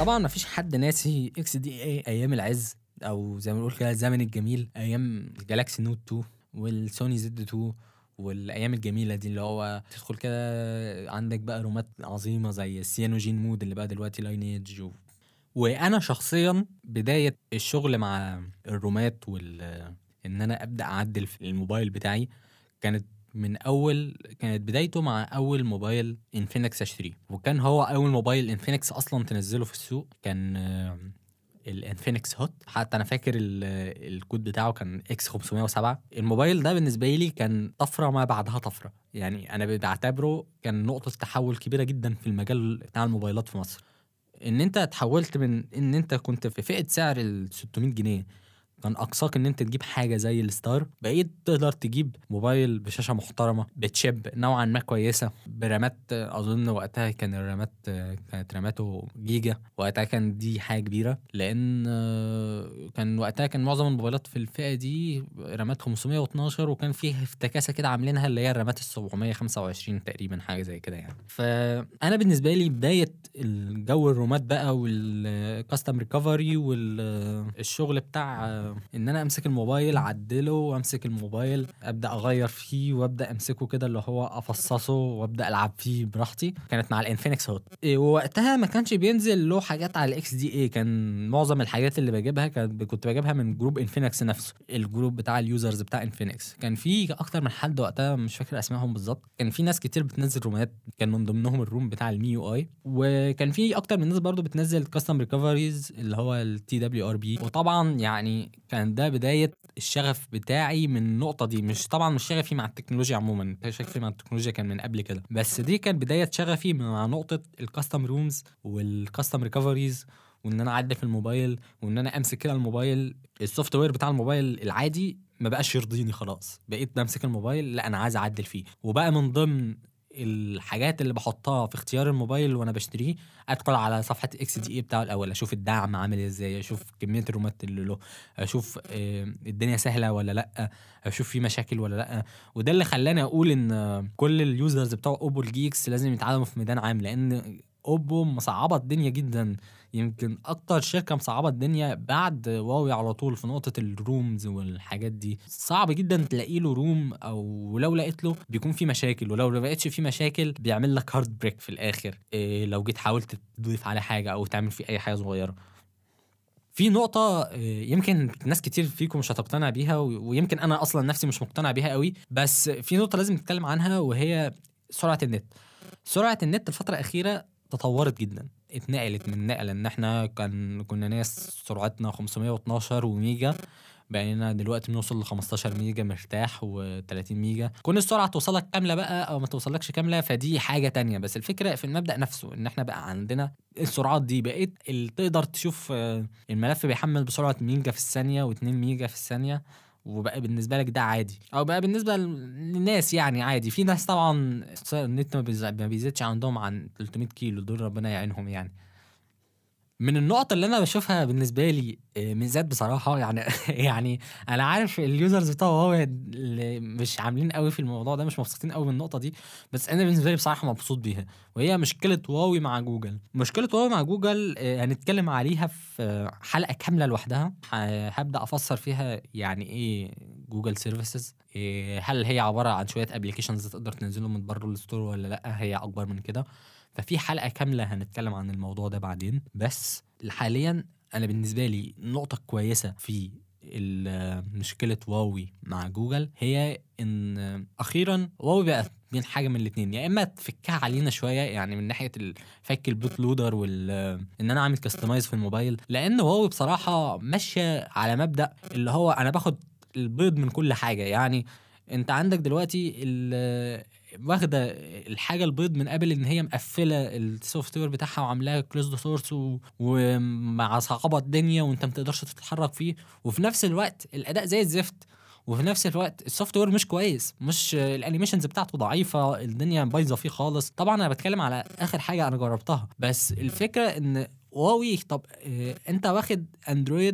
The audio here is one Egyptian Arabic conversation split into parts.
طبعا ما فيش حد ناسي اكس دي اي ايام العز او زي ما بنقول كده الزمن الجميل ايام جالاكسي نوت 2 والسوني زد 2 والايام الجميله دي اللي هو تدخل كده عندك بقى رومات عظيمه زي السيانوجين مود اللي بقى دلوقتي لاينيج و... وانا شخصيا بدايه الشغل مع الرومات وال ان انا ابدا اعدل في الموبايل بتاعي كانت من اول كانت بدايته مع اول موبايل انفينكس اشتريه وكان هو اول موبايل انفينكس اصلا تنزله في السوق كان آه، الانفينكس هوت حتى انا فاكر ال- الكود بتاعه كان اكس 507 الموبايل ده بالنسبه لي كان طفره ما بعدها طفره يعني انا بعتبره كان نقطه تحول كبيره جدا في المجال بتاع الموبايلات في مصر ان انت اتحولت من ان انت كنت في فئه سعر ال 600 جنيه كان اقصاك ان انت تجيب حاجه زي الستار بقيت تقدر تجيب موبايل بشاشه محترمه بتشيب نوعا ما كويسه برامات اظن وقتها كان الرامات كانت راماته جيجا وقتها كان دي حاجه كبيره لان آه، كان وقتها كان معظم الموبايلات في الفئه دي رامات 512 وكان فيه افتكاسه كده عاملينها اللي هي الرامات ال 725 تقريبا حاجه زي كده يعني فانا بالنسبه لي بدايه الجو الرومات بقى والكاستم ريكفري والشغل بتاع آه، ان انا امسك الموبايل اعدله وامسك الموبايل ابدا اغير فيه وابدا امسكه كده اللي هو افصصه وابدا العب فيه براحتي كانت مع الانفينكس هوت إيه، ووقتها ما كانش بينزل له حاجات على الاكس دي اي كان معظم الحاجات اللي بجيبها كانت كنت بجيبها من جروب انفينكس نفسه الجروب بتاع اليوزرز بتاع انفينكس كان في اكتر من حد وقتها مش فاكر اسمائهم بالظبط كان في ناس كتير بتنزل رومات كان من ضمنهم الروم بتاع المي يو اي وكان في اكتر من ناس برضو بتنزل كاستم ريكفريز اللي هو التي دبليو ار بي وطبعا يعني كان ده بدايه الشغف بتاعي من النقطه دي مش طبعا مش شغفي مع التكنولوجيا عموما شغفي مع التكنولوجيا كان من قبل كده بس دي كانت بدايه شغفي مع نقطه الكاستم رومز والكاستم ريكفريز وان انا اعدل في الموبايل وان انا امسك كده الموبايل السوفت وير بتاع الموبايل العادي ما بقاش يرضيني خلاص بقيت بمسك الموبايل لا انا عايز اعدل فيه وبقى من ضمن الحاجات اللي بحطها في اختيار الموبايل وانا بشتريه ادخل على صفحه اكس دي اي بتاعه الاول اشوف الدعم عامل ازاي اشوف كميه الرومات اللي له اشوف آه، الدنيا سهله ولا لا اشوف في مشاكل ولا لا وده اللي خلاني اقول ان آه، كل اليوزرز بتوع اوبو الجيكس لازم يتعلموا في ميدان عام لان اوبو مصعبه الدنيا جدا يمكن اكتر شركه مصعبه الدنيا بعد واوي على طول في نقطه الرومز والحاجات دي صعب جدا تلاقي له روم او لو لقيت له بيكون في مشاكل ولو ما لقيتش في مشاكل بيعمل لك هارد بريك في الاخر إيه لو جيت حاولت تضيف عليه حاجه او تعمل فيه اي حاجه صغيره في نقطة آه، يمكن ناس كتير فيكم مش هتقتنع بيها و- ويمكن أنا أصلا نفسي مش مقتنع بيها قوي بس في نقطة لازم نتكلم عنها وهي سرعة النت سرعة النت الفترة الأخيرة تطورت جدا اتنقلت من نقلة ان احنا كان كنا ناس سرعتنا 512 وميجا بقينا دلوقتي بنوصل ل 15 ميجا مرتاح و30 ميجا كون السرعه توصلك كامله بقى او ما توصلكش كامله فدي حاجه تانية بس الفكره في المبدا نفسه ان احنا بقى عندنا السرعات دي بقيت اللي تقدر تشوف آه، الملف بيحمل بسرعه ميجا في الثانيه و2 ميجا في الثانيه وبقى بالنسبه لك ده عادي او بقى بالنسبه للناس يعني عادي في ناس طبعا النت ما بيز- ما بيزيدش عندهم عن 300 كيلو دول ربنا يعينهم يعني من النقط اللي انا بشوفها بالنسبه لي آه، ميزات بصراحه يعني يعني انا عارف اليوزرز بتوع هو اللي مش عاملين قوي في الموضوع ده مش مبسوطين قوي من النقطه دي بس انا بالنسبه لي بصراحه مبسوط بيها وهي مشكله واوي مع جوجل مشكله واوي مع جوجل آه، هنتكلم عليها في آه، حلقه كامله لوحدها ه- هبدا افسر فيها يعني ايه جوجل سيرفيسز هل هي عباره عن شويه ابلكيشنز تقدر تنزلهم من بره الستور ولا لا هي اكبر من كده ففي حلقه كامله هنتكلم عن الموضوع ده بعدين بس حاليا انا بالنسبه لي نقطه كويسه في ال- مشكله واوي مع جوجل هي ان اخيرا واوي بقت بين حاجه من الاثنين يا اما تفكها علينا شويه يعني من ناحيه ال- فك البوت لودر وال ان انا اعمل كاستمايز في الموبايل لان واوي بصراحه ماشيه على مبدا اللي هو انا باخد البيض من كل حاجه يعني انت عندك دلوقتي ال- واخده الحاجه البيض من قبل ان هي مقفله السوفت وير بتاعها وعاملاها كلوزد سورس ومع صعوبه الدنيا وانت ما تقدرش تتحرك فيه وفي نفس الوقت الاداء زي الزفت وفي نفس الوقت السوفت وير مش كويس مش الانيميشنز بتاعته ضعيفه الدنيا بايظه فيه خالص طبعا انا بتكلم على اخر حاجه انا جربتها بس الفكره ان واوي طب اه انت واخد اندرويد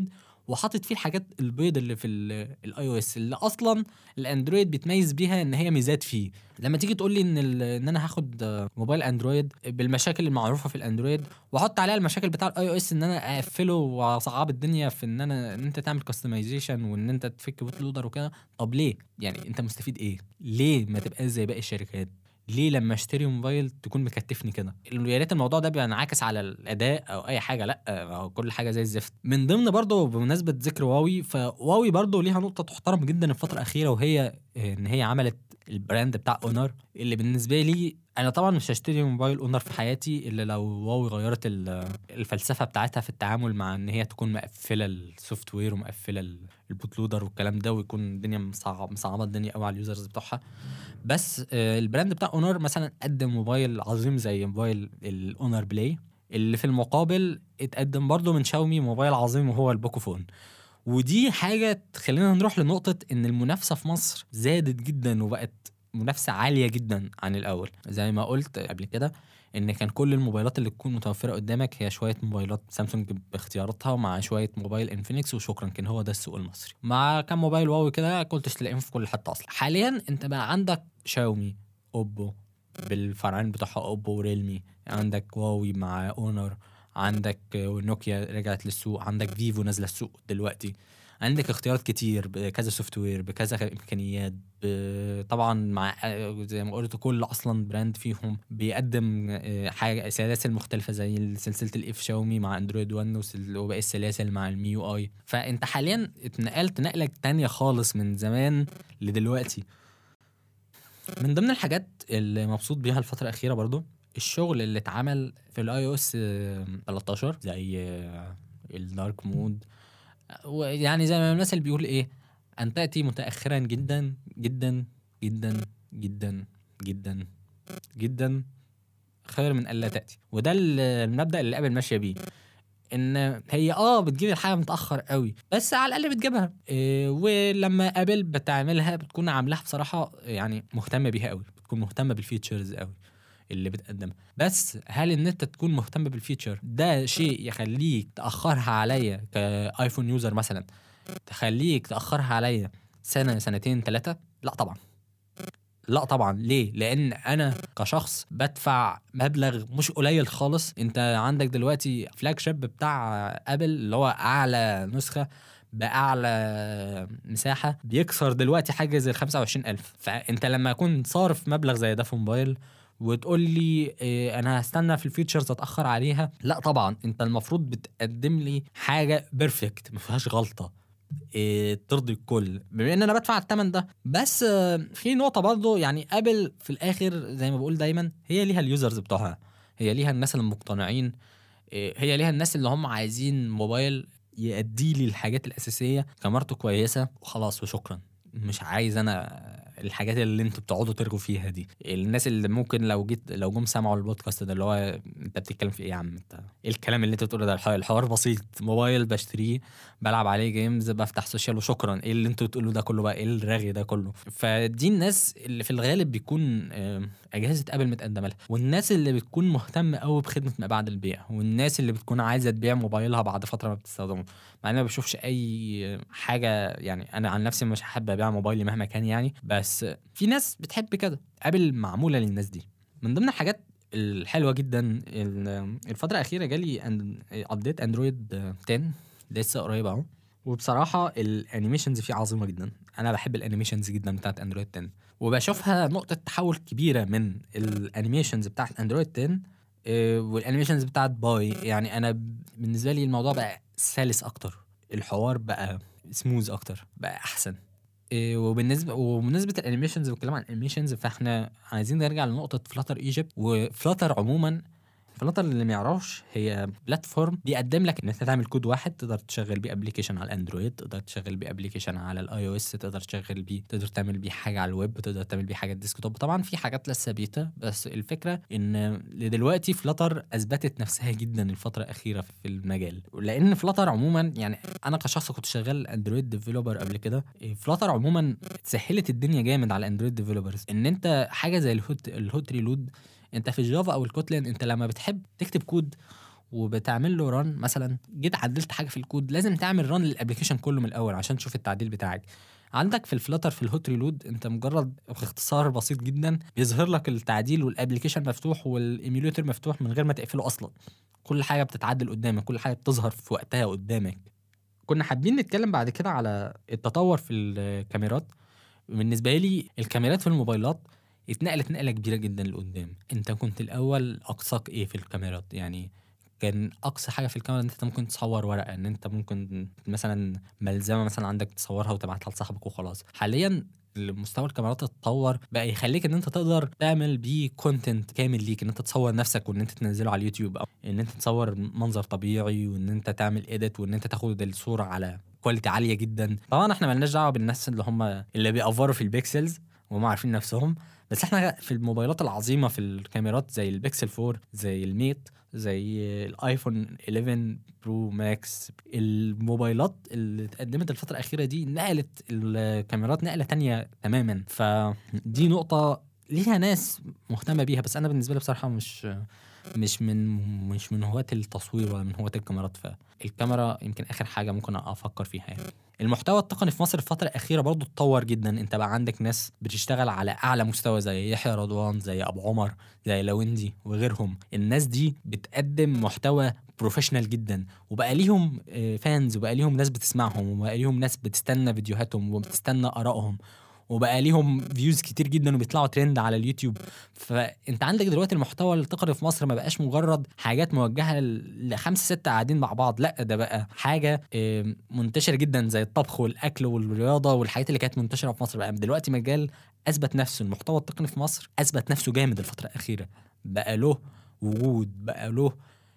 وحاطط فيه الحاجات البيض اللي في الاي او اس اللي اصلا الاندرويد بيتميز بيها ان هي ميزات فيه لما تيجي تقول لي ان ان انا هاخد موبايل اندرويد بالمشاكل المعروفه في الاندرويد واحط عليها المشاكل بتاع الاي او اس ان انا اقفله واصعب الدنيا في ان انا ان انت تعمل كاستمايزيشن وان انت تفك بوت لودر وكده طب ليه يعني انت مستفيد ايه ليه ما تبقاش زي باقي الشركات ليه لما اشتري موبايل تكون مكتفني كده يا ريت الموضوع ده بينعكس على الاداء او اي حاجه لا كل حاجه زي الزفت من ضمن برضه بمناسبه ذكر واوي فواوي برضه ليها نقطه تحترم جدا الفتره الاخيره وهي ان هي عملت البراند بتاع اونر اللي بالنسبه لي انا طبعا مش هشتري موبايل اونر في حياتي الا لو واوي غيرت الفلسفه بتاعتها في التعامل مع ان هي تكون مقفله السوفت وير ومقفله البوت لودر والكلام ده ويكون الدنيا مصعب مصعبه الدنيا قوي على اليوزرز بتوعها بس البراند بتاع اونر مثلا قدم موبايل عظيم زي موبايل الاونر بلاي اللي في المقابل اتقدم برضه من شاومي موبايل عظيم وهو البوكو فون ودي حاجه تخلينا نروح لنقطه ان المنافسه في مصر زادت جدا وبقت منافسه عاليه جدا عن الاول زي ما قلت قبل كده ان كان كل الموبايلات اللي تكون متوفره قدامك هي شويه موبايلات سامسونج باختياراتها مع شويه موبايل انفينكس وشكرا كان هو ده السوق المصري مع كام موبايل واو كده كنتش تلاقيهم في كل حته اصلا حاليا انت بقى عندك شاومي اوبو بالفرعين بتوعها اوبو وريلمي عندك واوي مع اونر عندك نوكيا رجعت للسوق عندك فيفو نازله السوق دلوقتي عندك اختيارات كتير بكذا سوفت وير بكذا امكانيات طبعا مع زي ما قلت كل اصلا براند فيهم بيقدم حاجه سلاسل مختلفه زي سلسله الاف شاومي مع اندرويد 1 وباقي السلاسل مع الميو اي فانت حاليا اتنقلت نقله تانية خالص من زمان لدلوقتي من ضمن الحاجات اللي مبسوط بيها الفتره الاخيره برضو الشغل اللي اتعمل في الاي او اس 13 زي الدارك مود ويعني زي ما المثل بيقول ايه ان تاتي متاخرا جدا جدا جدا جدا جدا جدا خير من الا تاتي وده المبدا اللي ابل ماشيه بيه ان هي اه بتجيب الحاجه متاخر قوي بس على الاقل بتجيبها إيه ولما ابل بتعملها بتكون عاملاها بصراحه يعني مهتمه بيها قوي بتكون مهتمه بالفيتشرز قوي اللي بتقدمها بس هل ان انت تكون مهتم بالفيتشر ده شيء يخليك تاخرها عليا كايفون يوزر مثلا تخليك تاخرها عليا سنه سنتين ثلاثه لا طبعا لا طبعا ليه لان انا كشخص بدفع مبلغ مش قليل خالص انت عندك دلوقتي فلاج شيب بتاع ابل اللي هو اعلى نسخه باعلى مساحه بيكسر دلوقتي حاجه زي ال 25000 فانت لما اكون صارف مبلغ زي ده في موبايل وتقول لي إيه انا هستنى في الفيتشرز اتاخر عليها لا طبعا انت المفروض بتقدم لي حاجه بيرفكت ما فيهاش غلطه إيه ترضي الكل بما ان انا بدفع الثمن ده بس في نقطه برضه يعني ابل في الاخر زي ما بقول دايما هي ليها اليوزرز بتوعها هي ليها الناس المقتنعين إيه هي ليها الناس اللي هم عايزين موبايل يأدي لي الحاجات الاساسيه كاميرته كويسه وخلاص وشكرا مش عايز انا الحاجات اللي انتوا بتقعدوا ترغوا فيها دي الناس اللي ممكن لو جيت لو جم سمعوا البودكاست ده اللي هو انت بتتكلم في ايه يا عم انت ايه الكلام اللي انت بتقوله ده الحوار بسيط موبايل بشتريه بلعب عليه جيمز بفتح سوشيال وشكرا ايه اللي انتوا بتقولوا ده كله بقى ايه الرغي ده كله فدي الناس اللي في الغالب بيكون اجهزه ابل متقدمه لها والناس اللي بتكون مهتمه قوي بخدمه ما بعد البيع والناس اللي بتكون عايزه تبيع موبايلها بعد فتره ما بتستخدمه مع انا ما بشوفش اي حاجه يعني انا عن نفسي مش هحب ابيع موبايلي مهما كان يعني بس في ناس بتحب كده ابل معموله للناس دي من ضمن الحاجات الحلوه جدا الفتره الاخيره جالي ابديت اندرويد 10 لسه قريب اهو وبصراحه الانيميشنز فيه عظيمه جدا انا بحب الانيميشنز جدا بتاعت اندرويد 10 وبشوفها نقطه تحول كبيره من الانيميشنز بتاعت اندرويد 10 والانيميشنز بتاعت باي يعني انا بالنسبه لي الموضوع بقى سلس اكتر الحوار بقى سموز اكتر بقى احسن وبالنسبه وبالنسبه الانيميشنز والكلام عن الانيميشنز فاحنا عايزين نرجع لنقطه فلاتر ايجيبت وفلاتر عموما فلاتر اللي ما يعرفش هي بلاتفورم بيقدم لك ان انت تعمل كود واحد تقدر تشغل بيه ابلكيشن على الاندرويد تقدر تشغل بيه ابلكيشن على الاي او اس تقدر تشغل بيه تقدر تعمل بيه حاجه على الويب تقدر تعمل بيه حاجه ديسكتوب طبعا في حاجات لسه بيتا بس الفكره ان لدلوقتي فلاتر اثبتت نفسها جدا الفتره الاخيره في المجال لان فلاتر عموما يعني انا كشخص كنت شغال اندرويد ديفلوبر قبل كده فلاتر عموما سهلت الدنيا جامد على الاندرويد ديفلوبرز ان انت حاجه زي الهوت الهوت ريلود انت في الجافا او الكوتلين انت لما بتحب تكتب كود وبتعمل له ران مثلا جيت عدلت حاجه في الكود لازم تعمل ران للابلكيشن كله من الاول عشان تشوف التعديل بتاعك عندك في الفلاتر في الهوت ريلود انت مجرد باختصار بسيط جدا بيظهر لك التعديل والابلكيشن مفتوح والايميوليتر مفتوح من غير ما تقفله اصلا كل حاجه بتتعدل قدامك كل حاجه بتظهر في وقتها قدامك كنا حابين نتكلم بعد كده على التطور في الكاميرات بالنسبه لي الكاميرات في الموبايلات اتنقلت نقله كبيره جدا لقدام انت كنت الاول اقصاك ايه في الكاميرات يعني كان اقصى حاجه في الكاميرا ان انت ممكن تصور ورقه ان انت ممكن مثلا ملزمه مثلا عندك تصورها وتبعتها لصاحبك وخلاص حاليا مستوى الكاميرات اتطور بقى يخليك ان انت تقدر تعمل بيه كونتنت كامل ليك ان انت تصور نفسك وان انت تنزله على اليوتيوب او ان انت تصور منظر طبيعي وان انت تعمل ايديت وان انت تاخد الصوره على كواليتي عاليه جدا طبعا احنا مالناش دعوه بالناس اللي هم اللي بيأفروا في البيكسلز وهم عارفين نفسهم بس احنا في الموبايلات العظيمه في الكاميرات زي البيكسل 4 زي الميت زي الايفون 11 برو ماكس الموبايلات اللي اتقدمت الفتره الاخيره دي نقلت الكاميرات نقله تانية تماما فدي نقطه ليها ناس مهتمه بيها بس انا بالنسبه لي بصراحه مش مش من مش من هواة التصوير ولا من هواة الكاميرات فالكاميرا يمكن اخر حاجه ممكن افكر فيها يعني المحتوى التقني في مصر الفترة الأخيرة برضو اتطور جدا انت بقى عندك ناس بتشتغل على أعلى مستوى زي يحيى رضوان زي أبو عمر زي لويندي وغيرهم الناس دي بتقدم محتوى بروفيشنال جدا وبقى ليهم فانز وبقى ليهم ناس بتسمعهم وبقى ليهم ناس بتستنى فيديوهاتهم وبتستنى آرائهم وبقى ليهم فيوز كتير جدا وبيطلعوا ترند على اليوتيوب فانت عندك دلوقتي المحتوى التقني في مصر ما بقاش مجرد حاجات موجهه لخمسه سته قاعدين مع بعض لا ده بقى حاجه منتشره جدا زي الطبخ والاكل والرياضه والحاجات اللي كانت منتشره في مصر بقى دلوقتي مجال اثبت نفسه المحتوى التقني في مصر اثبت نفسه جامد الفتره الاخيره بقى له وجود بقى له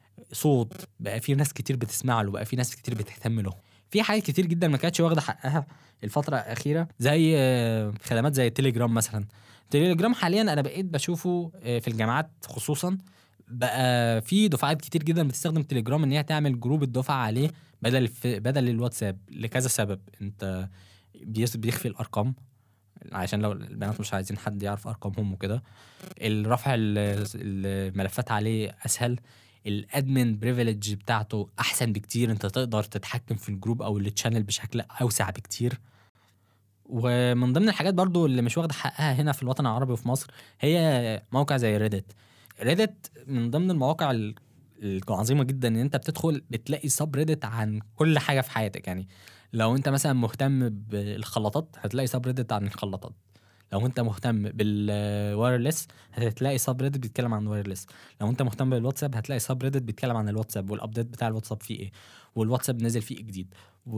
صوت بقى في ناس كتير بتسمع له بقى في ناس كتير بتهتم له في حاجات كتير جدا ما كانتش واخده حقها الفتره الاخيره زي خدمات زي التليجرام مثلا التليجرام حاليا انا بقيت بشوفه في الجامعات خصوصا بقى في دفعات كتير جدا بتستخدم تليجرام ان هي تعمل جروب الدفعه عليه بدل بدل الواتساب لكذا سبب انت بيخفي الارقام عشان لو البنات مش عايزين حد يعرف ارقامهم وكده الرفع الملفات عليه اسهل الادمن بريفليج بتاعته احسن بكتير انت تقدر تتحكم في الجروب او التشانل بشكل اوسع بكتير ومن ضمن الحاجات برضو اللي مش واخده حقها هنا في الوطن العربي وفي مصر هي موقع زي ريدت ريدت من ضمن المواقع العظيمه جدا ان انت بتدخل بتلاقي سب ريدت عن كل حاجه في حياتك يعني لو انت مثلا مهتم بالخلاطات هتلاقي سب ريدت عن الخلاطات لو انت مهتم بالوايرلس هتلاقي سب ريدت بيتكلم عن وايرلس لو انت مهتم بالواتساب هتلاقي سب ريدت بيتكلم عن الواتساب والابديت بتاع الواتساب فيه ايه والواتساب نزل فيه جديد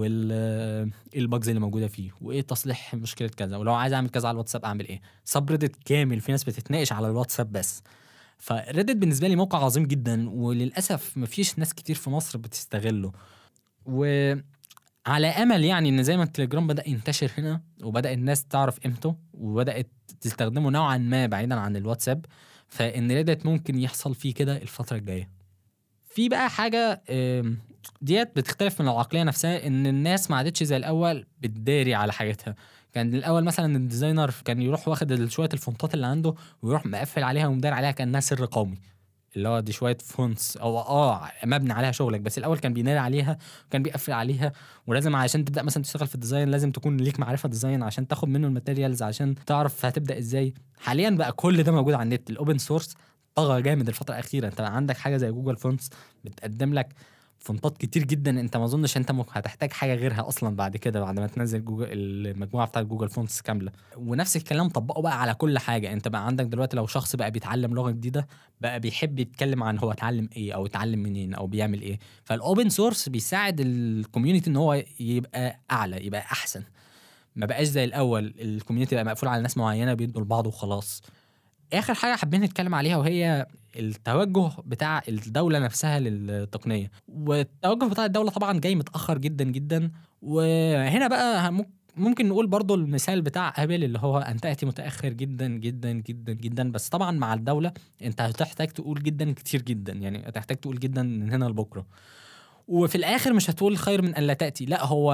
والبجز اللي موجوده فيه وايه تصليح مشكله كذا ولو عايز اعمل كذا على الواتساب اعمل ايه سب ريدت كامل في ناس بتتناقش على الواتساب بس فريدت بالنسبه لي موقع عظيم جدا وللاسف مفيش ناس كتير في مصر بتستغله و على امل يعني ان زي ما التليجرام بدا ينتشر هنا وبدا الناس تعرف قيمته وبدات تستخدمه نوعا ما بعيدا عن الواتساب فان ريدت ممكن يحصل فيه كده الفتره الجايه في بقى حاجه ديت بتختلف من العقليه نفسها ان الناس ما عادتش زي الاول بتداري على حاجتها كان الاول مثلا الديزاينر كان يروح واخد شويه الفونتات اللي عنده ويروح مقفل عليها ومدار عليها كانها سر قومي اللي هو دي شويه فونتس او اه مبني عليها شغلك بس الاول كان بينادي عليها وكان بيقفل عليها ولازم عشان تبدا مثلا تشتغل في الديزاين لازم تكون ليك معرفه ديزاين عشان تاخد منه الماتيريالز عشان تعرف هتبدا ازاي حاليا بقى كل ده موجود على النت الاوبن سورس طغى جامد الفتره الاخيره انت عندك حاجه زي جوجل فونتس بتقدم لك فونتات كتير جدا انت ما اظنش انت هتحتاج حاجه غيرها اصلا بعد كده بعد ما تنزل جوجل المجموعه بتاعت جوجل فونتس كامله ونفس الكلام طبقه بقى على كل حاجه انت بقى عندك دلوقتي لو شخص بقى بيتعلم لغه جديده بقى بيحب يتكلم عن هو اتعلم ايه او اتعلم منين او بيعمل ايه فالاوبن سورس بيساعد الكوميونتي ان هو يبقى اعلى يبقى احسن ما بقاش زي الاول الكوميونتي بقى مقفول على ناس معينه بيدوا لبعض وخلاص اخر حاجه حابين نتكلم عليها وهي التوجه بتاع الدوله نفسها للتقنيه والتوجه بتاع الدوله طبعا جاي متاخر جدا جدا وهنا بقى ممكن نقول برضو المثال بتاع ابل اللي هو ان تاتي متاخر جدا جدا جدا جدا بس طبعا مع الدوله انت هتحتاج تقول جدا كتير جدا يعني هتحتاج تقول جدا من هنا لبكره وفي الاخر مش هتقول خير من ان لا تاتي لا هو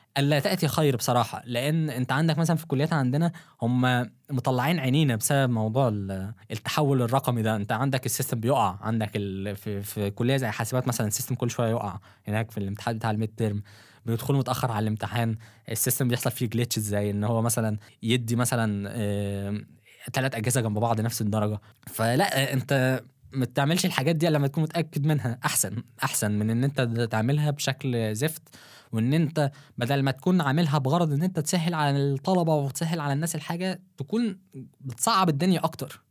الا تاتي خير بصراحه لان انت عندك مثلا في الكليات عندنا هم مطلعين عينينا بسبب موضوع ال- التحول الرقمي ده انت عندك السيستم بيقع عندك ال... في في كليه زي حاسبات مثلا السيستم كل شويه يقع هناك في الامتحان بتاع الميد تيرم بيدخلوا متاخر على الامتحان السيستم بيحصل فيه جليتشز زي ان هو مثلا يدي مثلا ثلاث اجهزه جنب بعض نفس الدرجه فلا انت ما تعملش الحاجات دي إلا لما تكون متاكد منها احسن احسن من ان انت تعملها بشكل زفت وان انت بدل ما تكون عاملها بغرض ان انت تسهل على الطلبه وتسهل على الناس الحاجه تكون بتصعب الدنيا اكتر